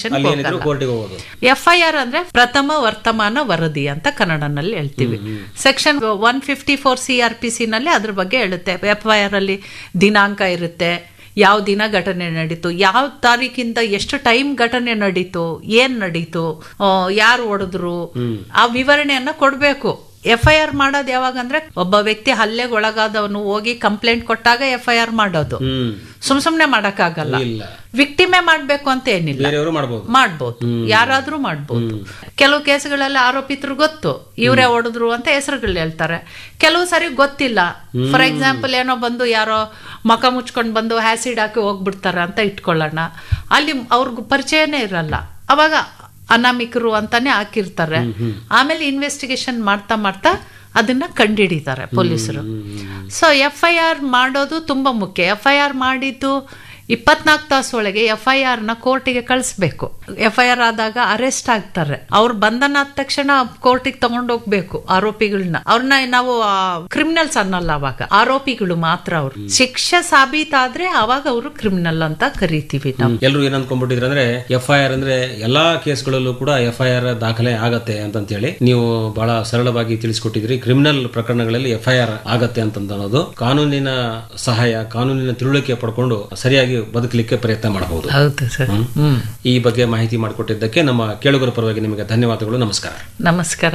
investigation ಅಲ್ಲಿ ಏನಿದ್ರು ಕೋರ್ಟಿಗೆ ಹೋಗೋದು ಎಫ್ ಐ ಆರ್ ಅಂದ್ರೆ ಪ್ರಥಮ ವರ್ತಮಾನ ವರದಿ ಅಂತ ಕನ್ನಡನಲ್ಲಿ ಹೇಳ್ತೀವಿ section one fifty four C R P C ನಲ್ಲಿ ಅದ್ರ ಬಗ್ಗೆ ಹೇಳುತ್ತೆ ಎಫ್ ಐ ಆರ್ ಅಲ್ಲಿ ದಿನಾಂಕ ಇರುತ್ತೆ ಯಾವ ದಿನ ಘಟನೆ ನಡೀತು ಯಾವ ತಾರೀಕಿಂದ ಎಷ್ಟು ಟೈಮ್ ಘಟನೆ ನಡೀತು ಏನ್ ನಡೀತು ಯಾರು ಹೊಡೆದ್ರು ಆ ವಿವರಣೆಯನ್ನ ಕೊಡ್ಬೇಕು ಎಫ್ ಐ ಆರ್ ಮಾಡೋದು ಯಾವಾಗ ಅಂದ್ರೆ ಒಬ್ಬ ವ್ಯಕ್ತಿ ಹಲ್ಲೆಗೆ ಒಳಗಾದವನು ಹೋಗಿ ಕಂಪ್ಲೇಂಟ್ ಕೊಟ್ಟಾಗ ಎಫ್ ಐ ಆರ್ ಮಾಡೋದು ಹ್ಮ್ ಸುಮ್ ಸುಮ್ನೆ ಮಾಡಕ್ಕಾಗಲ್ಲ ಇಲ್ಲ ವಿಕ್ಟಿಮೇ ಮಾಡ್ಬೇಕು ಅಂತ ಏನಿಲ್ಲ ಬೇರೆಯವರು ಮಾಡ್ಬೋದು ಮಾಡ್ಬೋದು ಯಾರಾದ್ರೂ ಮಾಡ್ಬೋದು ಕೆಲವು ಕೇಸ್ಗಳಲ್ಲಿ ಆರೋಪಿತರು ಗೊತ್ತು ಇವರೇ ಹೊಡೆದ್ರು ಅಂತ ಹೆಸರುಗಳು ಹೇಳ್ತಾರೆ ಕೆಲವು ಸರಿ ಗೊತ್ತಿಲ್ಲ ಫಾರ್ ಎಕ್ಸಾಂಪಲ್ ಏನೋ ಬಂದು ಯಾರೋ ಮಕ ಮುಚ್ಕೊಂಡು ಬಂದು ಆಸಿಡ್ ಹಾಕಿ ಹೋಗ್ಬಿಡ್ತಾರೆ ಅಂತ ಇಟ್ಕೊಳ್ಳೋಣ ಅಲ್ಲಿ ಅವ್ರಿಗೂ ಪರಿಚಯನೇ ಇರಲ್ಲ ಅವಾಗ ಅನಾಮಿಕರು ಅಂತಾನೆ ಹಾಕಿರ್ತಾರೆ ಆಮೇಲೆ ಇನ್ವೆಸ್ಟಿಗೇಷನ್ ಮಾಡ್ತಾ ಮಾಡ್ತಾ ಅದನ್ನ ಕಂಡಿಡಿತಾರೆ ಪೊಲೀಸರು ಸೊ ಎಫ್ ಐ ಆರ್ ಮಾಡೋದು ತುಂಬಾ ಮುಖ್ಯ ಎಫ್ ಐ ಆರ್ ಮಾಡಿದ್ದು ಇಪ್ಪತ್ನಾಲ್ಕು ತಾಸು ಒಳಗೆ ಎಫ್ ಐ ಆರ್ ನ ಕೋರ್ಟಿಗೆ ಕಳಿಸ್ಬೇಕು ಎಫ್ ಐ ಆರ್ ಆದಾಗ ಅರೆಸ್ಟ್ ಆಗ್ತಾರೆ ಅವ್ರು ಬಂಧನ ಆದ ತಕ್ಷಣ ಕೋರ್ಟಿಗೆ ತಗೊಂಡು ಹೋಗ್ಬೇಕು ಆರೋಪಿಗಳನ್ನ ಅವ್ರನ್ನ ನಾವು ಕ್ರಿಮಿನಲ್ಸ್ ಅನ್ನಲ್ಲ ಅವಾಗ ಆರೋಪಿಗಳು ಮಾತ್ರ ಅವ್ರು ಶಿಕ್ಷೆ ಸಾಬೀತಾದ್ರೆ ಅವಾಗ ಅವರು ಕ್ರಿಮಿನಲ್ ಅಂತ ಕರಿತೀವಿ ನಾವು ಎಲ್ಲರೂ ಏನ್ ಅನ್ಕೊಂಡ್ಬಿಟ್ಟಿದ್ರೆ ಅಂದ್ರೆ ಎಫ್ ಐ ಆರ್ ಅಂದ್ರೆ ಎಲ್ಲಾ ಕೇಸ್ಗಳಲ್ಲೂ ಕೂಡ ಎಫ್ ಐ ಆರ್ ದಾಖಲೆ ಆಗತ್ತೆ ಅಂತ ಹೇಳಿ ನೀವು ಬಹಳ ಸರಳವಾಗಿ ತಿಳಿಸ್ಕೊಟ್ಟಿದ್ರಿ ಕ್ರಿಮಿನಲ್ ಪ್ರಕರಣಗಳಲ್ಲಿ ಎಫ್ ಐ ಆರ್ ಆಗತ್ತೆ ಅಂತ ಅನ್ನೋದು ಕಾನೂನಿನ ಸಹಾಯ ಕಾನೂನಿನ ತಿಳುವಳಿಕೆ ಪಡ್ಕೊಂಡು ಸರಿಯಾಗಿ ಬದುಕಲಿಕ್ಕೆ ಪ್ರಯತ್ನ ಮಾಡಬಹುದು ಹೌದು ಸರ್ ಹ್ಮ್ ಈ ಬಗ್ಗೆ ಮಾಹಿತಿ ಮಾಡಿಕೊಟ್ಟಿದ್ದಕ್ಕೆ ನಮ್ಮ ಕೇಳುಗರ ಪರವಾಗಿ ನಿಮಗೆ ಧನ್ಯವಾದಗಳು ನಮಸ್ಕಾರ ನಮಸ್ಕಾರ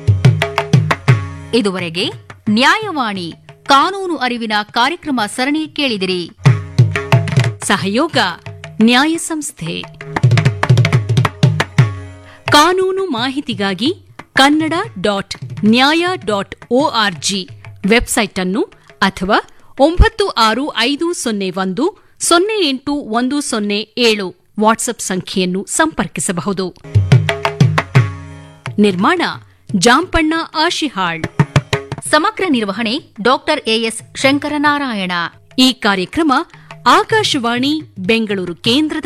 ಇದುವರೆಗೆ ನ್ಯಾಯವಾಣಿ ಕಾನೂನು ಅರಿವಿನ ಕಾರ್ಯಕ್ರಮ ಸರಣಿ ಕೇಳಿದಿರಿ ಸಹಯೋಗ ನ್ಯಾಯ ಸಂಸ್ಥೆ ಕಾನೂನು ಮಾಹಿತಿಗಾಗಿ Kannada dot nyaya dot ORG website ಅನ್ನು ಅಥವಾ ಒಂಬತ್ತು ಆರು ಐದು ಸೊನ್ನೆ ಒಂದು ಸೊನ್ನೆ ಎಂಟು ಒಂದು ಸೊನ್ನೆ ಏಳು ವಾಟ್ಸ್ಆಪ್ ಸಂಖ್ಯೆಯನ್ನು ಸಂಪರ್ಕಿಸಬಹುದು ನಿರ್ಮಾಣ ಜಾಂಪಣ್ಣ ಆಶಿಹಾಳ್ ಸಮಗ್ರ ನಿರ್ವಹಣೆ ಡಾಕ್ಟರ್ ಎಎಸ್ ಶಂಕರನಾರಾಯಣ ಈ ಕಾರ್ಯಕ್ರಮ ಆಕಾಶವಾಣಿ ಬೆಂಗಳೂರು ಕೇಂದ್ರದ